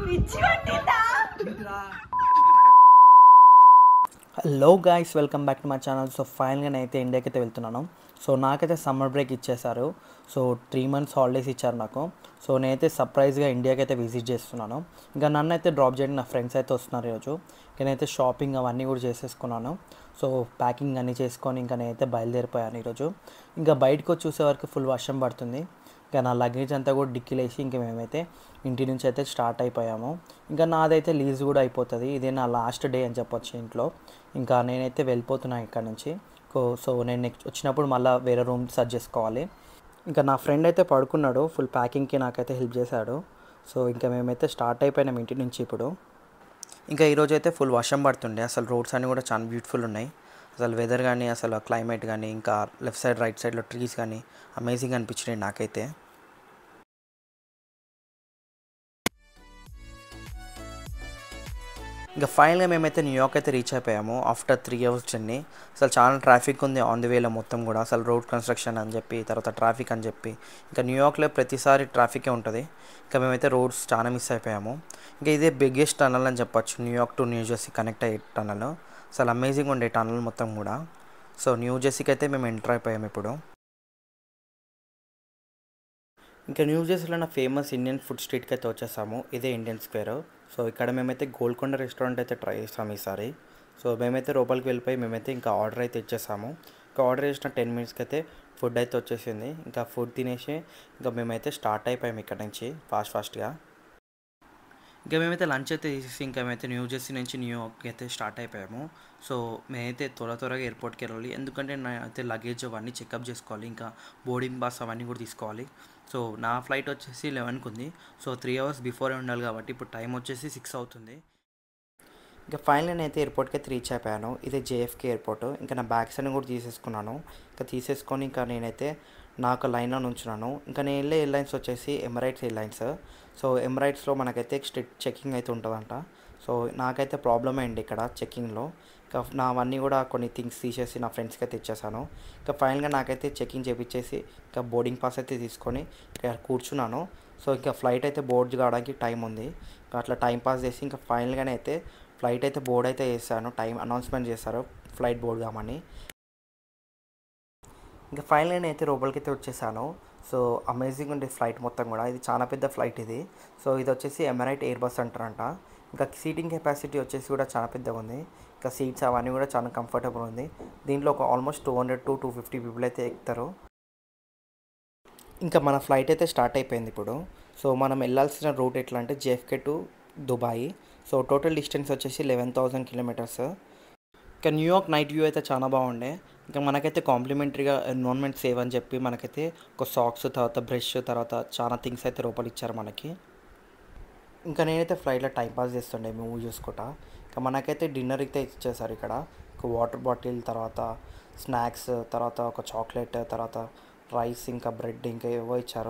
పిచ్చి పట్టిందా hello guys welcome back to my channel so ఫైనల్గా నేనైతే ఇండియాకి అయితే వెళ్తున్నాను సో నాకైతే సమ్మర్ బ్రేక్ ఇచ్చేశారు సో త్రీ మంత్స్ హాలిడేస్ ఇచ్చారు నాకు సో నేనైతే సర్ప్రైజ్గా ఇండియాకి అయితే విజిట్ చేస్తున్నాను ఇంకా నన్ను అయితే డ్రాప్ చేయడానికి నా ఫ్రెండ్స్ అయితే వస్తున్నారు ఈరోజు ఇంకా నేనైతే షాపింగ్ అవన్నీ కూడా చేసేసుకున్నాను సో ప్యాకింగ్ అన్నీ చేసుకొని ఇంకా నేనైతే బయలుదేరిపోయాను ఈరోజు ఇంకా బయటకు వచ్చి చూసే వరకు ఫుల్ వర్షం పడుతుంది ఇంకా నా లగేజ్ అంతా కూడా డిక్కీలేసి ఇంకా మేమైతే ఇంటి నుంచి అయితే స్టార్ట్ అయిపోయాము ఇంకా నాదైతే లీజ్ కూడా అయిపోతుంది ఇదే నా లాస్ట్ డే అని చెప్పొచ్చు ఇంట్లో ఇంకా నేనైతే వెళ్ళిపోతున్నాను ఇక్కడ నుంచి కో- సో నేను నెక్స్ట్ వచ్చినప్పుడు మళ్ళీ వేరే రూమ్ సర్చ్ చేసుకోవాలి ఇంకా నా ఫ్రెండ్ అయితే పడుకున్నాడు ఫుల్ ప్యాకింగ్కి నాకైతే హెల్ప్ చేశాడు సో ఇంకా మేమైతే స్టార్ట్ అయిపోయినాం ఇంటి నుంచి ఇప్పుడు ఇంకా ఈరోజు అయితే ఫుల్ వర్షం పడుతుండే అసలు రోడ్స్ అన్నీ కూడా చాలా బ్యూటిఫుల్ ఉన్నాయి అసలు వెదర్ కానీ అసలు క్లైమేట్ కానీ ఇంకా లెఫ్ట్ సైడ్ రైట్ సైడ్లో ట్రీస్ కానీ అమేజింగ్ అనిపించినాయి నాకైతే ఇంకా ఫైనల్గా మేమైతే న్యూయార్క్ అయితే రీచ్ అయిపోయాము ఆఫ్టర్ త్రీ అవర్స్ జర్నీ అసలు చాలా ట్రాఫిక్ ఉంది ఆన్ ది వేలో మొత్తం కూడా అసలు రోడ్ కన్స్ట్రక్షన్ అని చెప్పి తర్వాత ట్రాఫిక్ అని చెప్పి ఇంకా న్యూయార్క్లో ప్రతిసారి ట్రాఫికే ఉంటుంది ఇంకా మేమైతే రోడ్స్ చాలా మిస్ అయిపోయాము ఇంకా ఇదే బిగ్గెస్ట్ టనల్ అని చెప్పొచ్చు New York to New Jersey connect అయ్యే టనల్ అసలు అమేజింగ్ ఉండే టనల్ మొత్తం కూడా సో న్యూ జెర్సీకి అయితే మేము ఎంటర్ అయిపోయాము ఇప్పుడు ఇంకా న్యూ జెర్సీలో ఉన్న ఫేమస్ ఇండియన్ ఫుడ్ స్ట్రీట్కి అయితే వచ్చేసాము ఇదే ఇండియన్ స్క్వేర్ సో ఇక్కడ మేమైతే గోల్కొండ రెస్టారెంట్ అయితే ట్రై చేస్తాము ఈసారి సో మేమైతే లోపలికి వెళ్ళిపోయి మేమైతే ఇంకా ఆర్డర్ అయితే ఇచ్చేసాము ఇంకా ఆర్డర్ చేసిన టెన్ మినిట్స్కి అయితే ఫుడ్ అయితే వచ్చేసింది ఇంకా ఫుడ్ తినేసి ఇంకా మేమైతే స్టార్ట్ అయిపోయాము ఇక్కడ నుంచి ఫాస్ట్ ఫాస్ట్గా ఇంకా మేమైతే లంచ్ అయితే తీసేసి ఇంకా మేమైతే న్యూ జెర్సీ నుంచి న్యూయార్క్ అయితే స్టార్ట్ అయిపోయాము సో మేమైతే త్వర త్వరగా ఎయిర్పోర్ట్కి వెళ్ళాలి ఎందుకంటే నా అయితే లగేజ్ అవన్నీ చెకప్ చేసుకోవాలి ఇంకా బోర్డింగ్ పాస్ అవన్నీ కూడా తీసుకోవాలి సో నా ఫ్లైట్ వచ్చేసి లెవెన్కి ఉంది సో త్రీ అవర్స్ బిఫోరే ఉండాలి కాబట్టి ఇప్పుడు టైం వచ్చేసి సిక్స్ అవుతుంది ఇంకా ఫైనల్ నేనైతే ఎయిర్పోర్ట్కి అయితే రీచ్ అయిపోయాను ఇది జేఎఫ్కే ఎయిర్పోర్ట్ ఇంకా నా బ్యాగ్స్ అన్ని కూడా తీసేసుకున్నాను ఇంకా తీసేసుకొని ఇంకా నేనైతే నాకు లైన్లో నుంచున్నాను ఇంకా నేను వెళ్ళే ఎయిర్లైన్స్ వచ్చేసి ఎమరైట్స్ ఎయిర్లైన్స్ సో ఎమరైట్స్లో మనకైతే స్ట్రిక్ట్ చెకింగ్ అయితే ఉంటుందంట సో నాకైతే ప్రాబ్లమ్ అయింది ఇక్కడ చెకింగ్లో ఇంకా నావన్నీ కూడా కొన్ని థింగ్స్ తీసేసి నా ఫ్రెండ్స్కి అయితే ఇచ్చేసాను ఇంకా ఫైనల్గా నాకైతే చెకింగ్ చేపించేసి ఇంకా బోర్డింగ్ పాస్ అయితే తీసుకొని ఇక్కడ కూర్చున్నాను సో ఇంకా ఫ్లైట్ అయితే బోర్డ్ కావడానికి టైం ఉంది ఇంకా అట్లా టైం పాస్ చేసి ఇంకా ఫైనల్గానే అయితే ఫ్లైట్ అయితే బోర్డ్ అయితే చేశాను టైం అనౌన్స్మెంట్ చేశారు ఫ్లైట్ బోర్డ్ కామని ఇంకా ఫైనల్ అయితే లోపలికి అయితే వచ్చేసాను సో అమేజింగ్ ఉండే ఫ్లైట్ మొత్తం కూడా ఇది చాలా పెద్ద ఫ్లైట్ ఇది సో ఇది వచ్చేసి ఎమరైట్ ఎయిర్ బస్ అంటారంట ఇంకా సీటింగ్ కెపాసిటీ వచ్చేసి కూడా చాలా పెద్దగా ఉంది ఇంకా సీట్స్ అవన్నీ కూడా చాలా కంఫర్టబుల్ ఉంది దీంట్లో ఒక almost two hundred to two fifty people అయితే ఎక్కుతారు ఇంకా మన ఫ్లైట్ అయితే స్టార్ట్ అయిపోయింది ఇప్పుడు సో మనం వెళ్ళాల్సిన రూట్ ఎట్లా అంటే JFK to Dubai so total distance వచ్చేసి లెవెన్ థౌసండ్ కిలోమీటర్స్ ఇంకా న్యూయార్క్ నైట్ వ్యూ అయితే చాలా బాగుండే ఇంకా మనకైతే కాంప్లిమెంటరీగా ఎన్విరాన్మెంట్ సేవ్ అని చెప్పి మనకైతే ఒక సాక్స్ తర్వాత బ్రష్ తర్వాత చాలా థింగ్స్ అయితే లోపల ఇచ్చారు మనకి ఇంకా నేనైతే ఫ్లైట్లో టైం పాస్ చేస్తుండే మూవీ చూసుకుంటా ఇంకా మనకైతే డిన్నర్ అయితే ఇచ్చేసారు ఇక్కడ ఒక వాటర్ బాటిల్ తర్వాత స్నాక్స్ తర్వాత ఒక చాక్లెట్ తర్వాత రైస్ ఇంకా బ్రెడ్ ఇంకా ఏవో ఇచ్చారు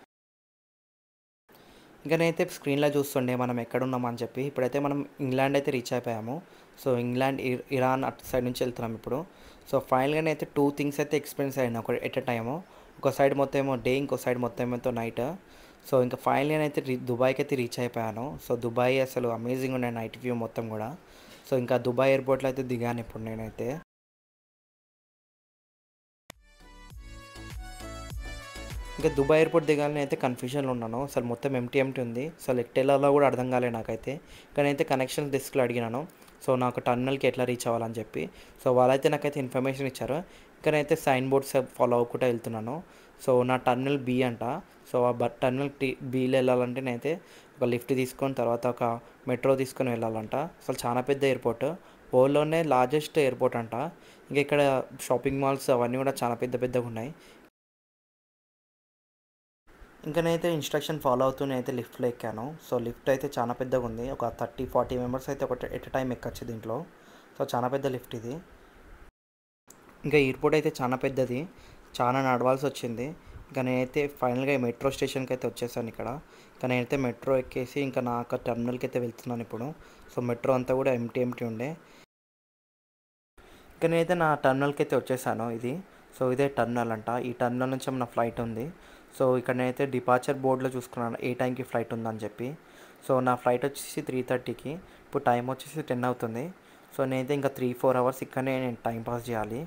ఇంకా నేనైతే స్క్రీన్లో చూస్తుండే మనం ఎక్కడున్నామని చెప్పి ఇప్పుడైతే మనం ఇంగ్లాండ్ అయితే రీచ్ అయిపోయాము సో ఇంగ్లాండ్ ఇర్- ఇరాన్ అటు సైడ్ నుంచి వెళ్తున్నాం ఇప్పుడు సో ఫైనల్గా అయితే టూ థింగ్స్ అయితే ఎక్స్పీరియన్స్ అయినా ఒక ఎట్ ఎ టైము ఒక సైడ్ మొత్తం ఏమో డే ఇంకో సైడ్ మొత్తం ఏమో నైట్ సో ఇంకా ఫైనల్గా అయితే రీ దుబాయ్కి అయితే రీచ్ అయిపోయాను సో దుబాయ్ అసలు అమేజింగ్ ఉండే నైట్ వ్యూ మొత్తం కూడా సో ఇంకా దుబాయ్ ఎయిర్పోర్ట్లో అయితే దిగాను ఇప్పుడు నేనైతే ఇంకా దుబాయ్ ఎయిర్పోర్ట్ దిగాలని అయితే కన్ఫ్యూజన్లో ఉన్నాను అసలు మొత్తం ఎంటీ ఎంటీ ఉంది అసలు ఎట్ వెళ్ళాలో కూడా అర్థం కాలే నాకైతే కానీ అయితే కనెక్షన్ డెస్క్లో అడిగినాను సో నాకు టన్నల్కి ఎట్లా రీచ్ అవ్వాలని చెప్పి సో వాళ్ళైతే నాకైతే ఇన్ఫర్మేషన్ ఇచ్చారు ఇంకా నేనైతే సైన్ బోర్డ్స్ ఫాలో అవ్వకుండా వెళ్తున్నాను సో నా టన్నల్ బి అంట సో ఆ బట్ టన్నల్ టీ బీలో వెళ్ళాలంటే నేనైతే ఒక లిఫ్ట్ తీసుకొని తర్వాత ఒక మెట్రో తీసుకొని వెళ్ళాలంట అసలు చాలా పెద్ద ఎయిర్పోర్ట్ వరల్డ్లోనే లార్జెస్ట్ ఎయిర్పోర్ట్ అంట ఇంకా ఇక్కడ షాపింగ్ మాల్స్ అవన్నీ కూడా చాలా పెద్ద పెద్దగా ఉన్నాయి ఇంకా నేనైతే ఇన్స్ట్రక్షన్ ఫాలో అవుతూ నేనైతే లిఫ్ట్లో ఎక్కాను సో లిఫ్ట్ అయితే చాలా పెద్దగా ఉంది ఒక థర్టీ ఫార్టీ మెంబర్స్ అయితే ఒక ఎట్ టైం ఎక్కచ్చు దీంట్లో సో చాలా పెద్ద లిఫ్ట్ ఇది ఇంకా ఎయిర్పోర్ట్ అయితే చాలా పెద్దది చాలా నడవాల్సి వచ్చింది ఇంకా నేనైతే ఫైనల్గా ఈ మెట్రో స్టేషన్కి అయితే వచ్చేసాను ఇక్కడ ఇంకా నేనైతే మెట్రో ఎక్కేసి ఇంకా నా యొక్క టర్మినల్కి అయితే వెళ్తున్నాను ఇప్పుడు సో మెట్రో అంతా కూడా ఎంటీ ఎంటీ ఉండే ఇంకా నేనైతే నా టర్మినల్కి అయితే వచ్చేసాను ఇది సో ఇదే టర్మినల్ అంట ఈ టర్మినల్ నుంచి నా ఫ్లైట్ ఉంది సో ఇక్కడ నేనైతే డిపార్చర్ బోర్డులో చూసుకున్నాను ఏ టైంకి ఫ్లైట్ ఉందని చెప్పి సో నా ఫ్లైట్ వచ్చేసి త్రీ థర్టీకి ఇప్పుడు టైం వచ్చేసి టెన్ అవుతుంది సో నేనైతే ఇంకా త్రీ ఫోర్ అవర్స్ ఇక్కడనే నేను టైం పాస్ చేయాలి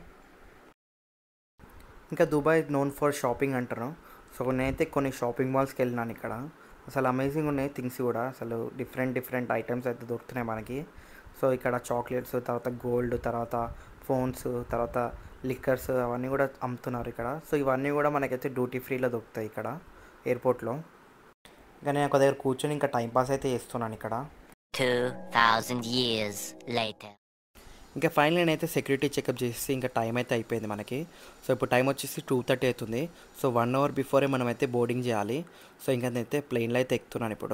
ఇంకా దుబాయ్ నోన్ ఫర్ షాపింగ్ అంటారు సో నేనైతే కొన్ని షాపింగ్ మాల్స్కి వెళ్ళినాను ఇక్కడ అసలు అమేజింగ్ ఉన్నాయి థింగ్స్ కూడా అసలు డిఫరెంట్ డిఫరెంట్ ఐటమ్స్ అయితే దొరుకుతున్నాయి మనకి సో ఇక్కడ చాక్లెట్స్ తర్వాత గోల్డ్ తర్వాత ఫోన్స్ తర్వాత లిక్కర్స్ అవన్నీ కూడా అమ్ముతున్నారు ఇక్కడ సో ఇవన్నీ కూడా మనకైతే డ్యూటీ ఫ్రీలో దొరుకుతాయి ఇక్కడ ఎయిర్పోర్ట్లో ఇంకా నేను ఒక దగ్గర కూర్చొని ఇంకా టైం పాస్ అయితే చేస్తున్నాను ఇక్కడ 2,000 years later. ఇంకా ఫైనల్ నేనైతే సెక్యూరిటీ చెకప్ చేసి ఇంకా టైం అయితే అయిపోయింది మనకి సో ఇప్పుడు టైం వచ్చేసి టూ థర్టీ అవుతుంది సో వన్ అవర్ బిఫోరే మనం అయితే బోర్డింగ్ చేయాలి సో ఇంకా నేనైతే ప్లేన్లో అయితే ఎక్కుతున్నాను ఇప్పుడు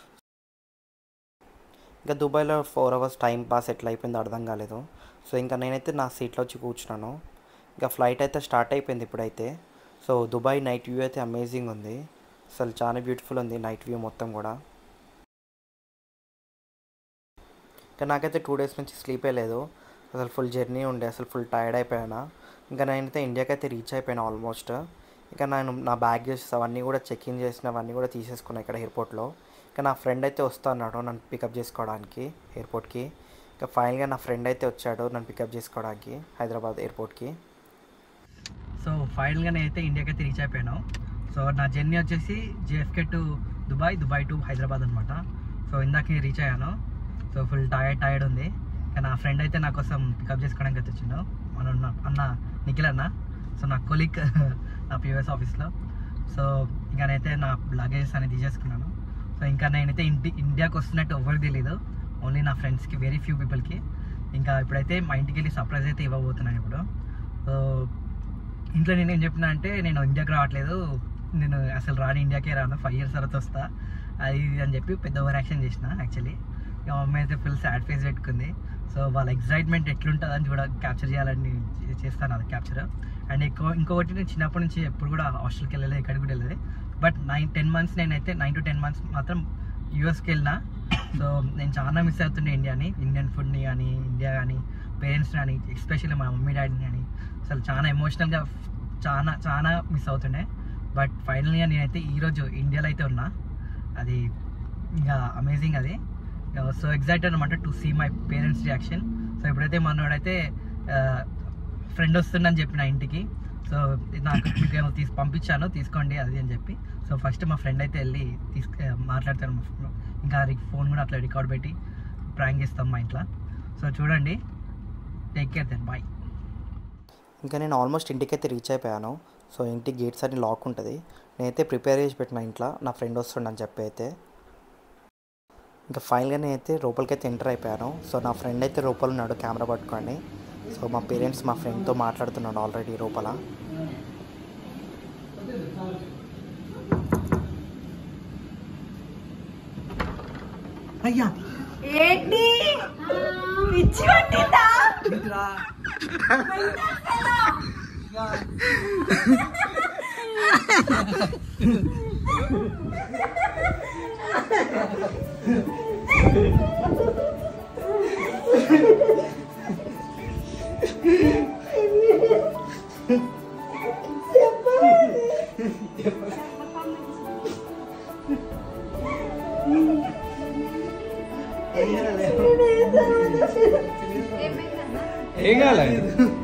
ఇంకా దుబాయ్లో ఫోర్ అవర్స్ టైం పాస్ ఎట్లా అయిపోయిందో అర్థం కాలేదు సో ఇంకా నేనైతే నా సీట్లో వచ్చి కూర్చున్నాను ఇంకా ఫ్లైట్ అయితే స్టార్ట్ అయిపోయింది ఇప్పుడైతే సో దుబాయ్ నైట్ వ్యూ అయితే అమేజింగ్ ఉంది అసలు చాలా బ్యూటిఫుల్ ఉంది నైట్ వ్యూ మొత్తం కూడా ఇంకా నాకైతే టూ డేస్ నుంచి స్లీపే లేదు అసలు ఫుల్ జర్నీ ఉండే అసలు ఫుల్ టైర్డ్ అయిపోయాను ఇంకా నేనైతే ఇండియాకి అయితే రీచ్ అయిపోయాను ఆల్మోస్ట్ ఇంకా నేను నా బ్యాగేజ్ అవన్నీ కూడా చెక్ ఇన్ చేసినవన్నీ కూడా తీసేసుకున్నాను ఇక్కడ ఎయిర్పోర్ట్లో ఇంకా నా ఫ్రెండ్ అయితే వస్తా అన్నాడు నన్ను పికప్ చేసుకోవడానికి ఎయిర్పోర్ట్కి ఇంకా ఫైనల్గా నా ఫ్రెండ్ అయితే వచ్చాడు నన్ను పికప్ చేసుకోవడానికి హైదరాబాద్ ఎయిర్పోర్ట్కి సో ఫైనల్గా నేనైతే ఇండియాకి అయితే రీచ్ అయిపోయాను సో నా జర్నీ వచ్చేసి JFK to Dubai Dubai to Hyderabad అనమాట సో ఇందాక నేను రీచ్ అయ్యాను సో ఫుల్ టైర్డ్ టైర్డ్ ఉంది కానీ నా ఫ్రెండ్ అయితే నా కోసం పికప్ చేసుకోవడానికి అయితే వచ్చిండు మన ఉన్న- అన్న నిఖిల్ అన్న సో నా కొలిక్ నా పిఎస్ ఆఫీస్లో సో ఇంకా నేనైతే నా లగేజెస్ అనేది తీసేసుకున్నాను సో ఇంకా నేనైతే ఇంటి ఇండియాకి వస్తున్నట్టు ఎవరికి తెలియదు ఓన్లీ నా ఫ్రెండ్స్కి వెరీ ఫ్యూ పీపుల్కి ఇంకా ఇప్పుడైతే మా ఇంటికి వెళ్ళి సర్ప్రైజ్ అయితే ఇవ్వబోతున్నాను ఇప్పుడు సో ఇంట్లో నేను ఏం చెప్పిన అంటే నేను ఇండియాకి రావట్లేదు నేను అసలు రాని ఇండియాకే రాను ఫైవ్ ఇయర్స్ తర్వాత వస్తా అది ఇది అని చెప్పి పెద్ద ఓవర్ యాక్షన్ చేసిన యాక్చువల్లీ ఇక మా మమ్మీ అయితే ఫుల్ సాడ్ ఫేస్ పెట్టుకుంది సో వాళ్ళ ఎక్సైట్మెంట్ ఎట్లుంటుందని చూడ క్యాప్చర్ చేయాలని చే- చేస్తాను అది క్యాప్చర్ అండ్ ఎక్కువ ఇంకొకటి నేను చిన్నప్పటి నుంచి ఎప్పుడు కూడా హాస్టల్కి వెళ్ళలేదు ఎక్కడికి కూడా వెళ్ళలేదు బట్ నైన్ టెన్ మంత్స్ నేనైతే నైన్ టు టెన్ మంత్స్ మాత్రం యూఎస్కి వెళ్ళినా సో నేను చాలా మిస్ అవుతుండే ఇండియాని ఇండియన్ ఫుడ్ని కానీ ఇండియా కానీ పేరెంట్స్ కానీ ఎస్పెషల్లీ మా మమ్మీ డాడీని కానీ అసలు చాలా ఎమోషనల్గా చాలా చాలా మిస్ అవుతుండే బట్ ఫైనల్గా నేనైతే ఈరోజు ఇండియాలో అయితే ఉన్నా అది ఇంకా అమేజింగ్ అది సో ఎగ్జైటెడ్ అనమాట to see my parents reaction so ఇప్పుడైతే మనోడైతే ఫ్రెండ్ వస్తుందని చెప్పిన ఇంటికి సో నాకు మీకు ఏమో తీసి పంపించాను తీసుకోండి అది అని చెప్పి సో ఫస్ట్ మా ఫ్రెండ్ అయితే వెళ్ళి తీసుకు మాట్లాడతాను మా friend. ఇంకా ఫోన్ కూడా అట్లా రికార్డ్ పెట్టి ప్రాంక్ చేస్తాం మా ఇంట్లో సో చూడండి టేక్ కేర్ దెన్ బాయ్ ఇంకా నేను ఆల్మోస్ట్ ఇంటికి అయితే రీచ్ అయిపోయాను సో ఇంటి గేట్స్ అన్ని లాక్ ఉంటుంది నేనైతే ప్రిపేర్ చేసి పెట్టిన ఇంట్లో నా ఫ్రెండ్ వస్తుండని చెప్పి అయితే ఇంకా ఫైనల్గా నేనైతే లోపలికి అయితే ఎంటర్ అయిపోయాను సో నా ఫ్రెండ్ అయితే లోపల ఉన్నాడు కెమెరా పట్టుకొని సో మా పేరెంట్స్ మా ఫ్రెండ్తో మాట్లాడుతున్నాడు ఆల్రెడీ లోపల అయ్యా ఏంటి పిచ్చి పట్టిందా ఏం కాలేదు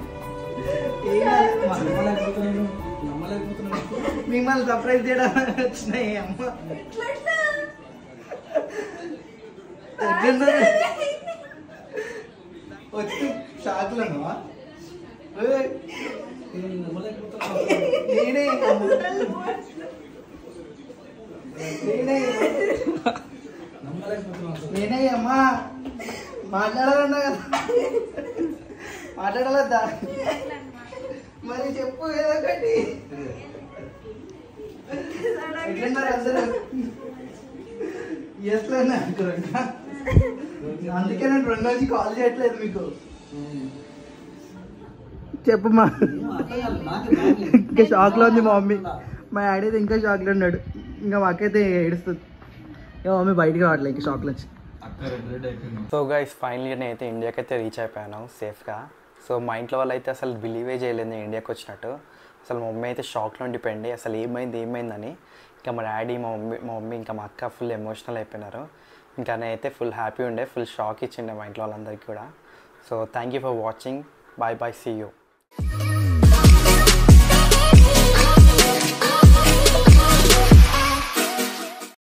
మిమ్మల్ని సర్ప్రైజ్ చేయడం వచ్చినాయి అమ్మ ఎట్లున్నది? వచ్చి షాక్లో నేనే నేనే నేనే అమ్మా మాట్లాడాలన్నా కదా మాట్లాడాలద్దా మరి చెప్పు ఏదో ఒకటి ఎట్లున్నారు అందరూ ఎస్లో అనుకోరండి అందుకే నేను రెండు రోజు కాల్ చేయట్లేదు మీకు చెప్పమ్మా ఇంకా షాక్లో ఉంది మా మమ్మీ మా డాడీ అయితే ఇంకా షాక్లో ఉన్నాడు ఇంకా మాకైతే ఏడుస్తుంది ఇక మా మమ్మీ బయటికి రావట్లేదు ఇంకా షాక్లో వచ్చి సో గైస్ ఫైనల్గా నేనైతే ఇండియాకి అయితే రీచ్ అయిపోయాను సేఫ్గా సో మా ఇంట్లో వాళ్ళు అయితే అసలు బిలీవే చేయలేదు నేను ఇండియాకి వచ్చినట్టు అసలు మా మమ్మీ అయితే షాక్లో ఉండిపోయింది అసలు ఏమైంది ఏమైందని ఇంకా మా డాడీ మా మమ్మీ మా మమ్మీ ఇంకా మా అక్క ఫుల్ ఎమోషనల్ అయిపోయినారు ఇంకా నేనైతే ఫుల్ హ్యాపీ ఉండే ఫుల్ షాక్ ఇచ్చిండే మా ఇంట్లో వాళ్ళందరికీ కూడా so thank you for watching bye bye see you